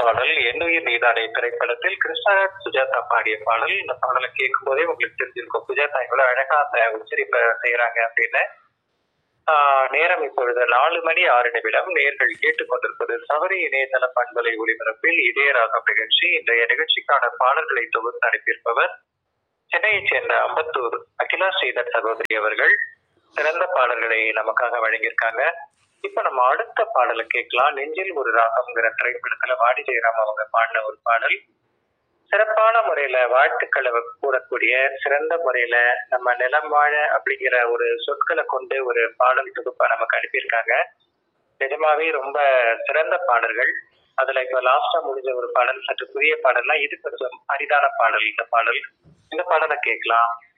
பாடல் என்னுயிர் நீதானே திரைப்படத்தில் கிருஷ்ணா சுஜாதா பாடிய பாடல் இந்த பாடலை கேட்கும் போதே உங்களுக்கு தெரிஞ்சிருக்கும் சுஜாதா எவ்வளவு அழகா அந்த உச்சரிப்பை செய்யறாங்க அப்படின்னு ஆஹ் நேரம் இப்பொழுது நாலு மணி ஆறு நிமிடம் நேர்கள் கேட்டுக்கொண்டிருப்பது சபரி இணையதள பண்பலை ஒளிபரப்பில் இதயராகம் நிகழ்ச்சி இன்றைய நிகழ்ச்சிக்கான பாடல்களை தொகுத்து அனுப்பியிருப்பவர் சென்னையைச் சேர்ந்த அம்பத்தூர் அகிலா ஸ்ரீதர் சகோதரி அவர்கள் சிறந்த பாடல்களை நமக்காக வழங்கியிருக்காங்க இப்ப நம்ம அடுத்த பாடலை கேட்கலாம் நெஞ்சில் ஒரு ராகம்ங்கிற திரைப்படத்துல வாடி ஜெயராம் அவங்க பாடின ஒரு பாடல் சிறப்பான முறையில வாழ்த்துக்களை கூறக்கூடிய சிறந்த முறையில நம்ம நிலம் வாழ அப்படிங்கிற ஒரு சொற்களை கொண்டு ஒரு பாடல் தொகுப்பா நமக்கு அனுப்பியிருக்காங்க நிஜமாவே ரொம்ப சிறந்த பாடல்கள் அதுல இப்ப லாஸ்டா முடிஞ்ச ஒரு பாடல் சற்று புதிய பாடல்னா இது கொஞ்சம் அரிதான பாடல் இந்த பாடல் இந்த பாடலை கேட்கலாம்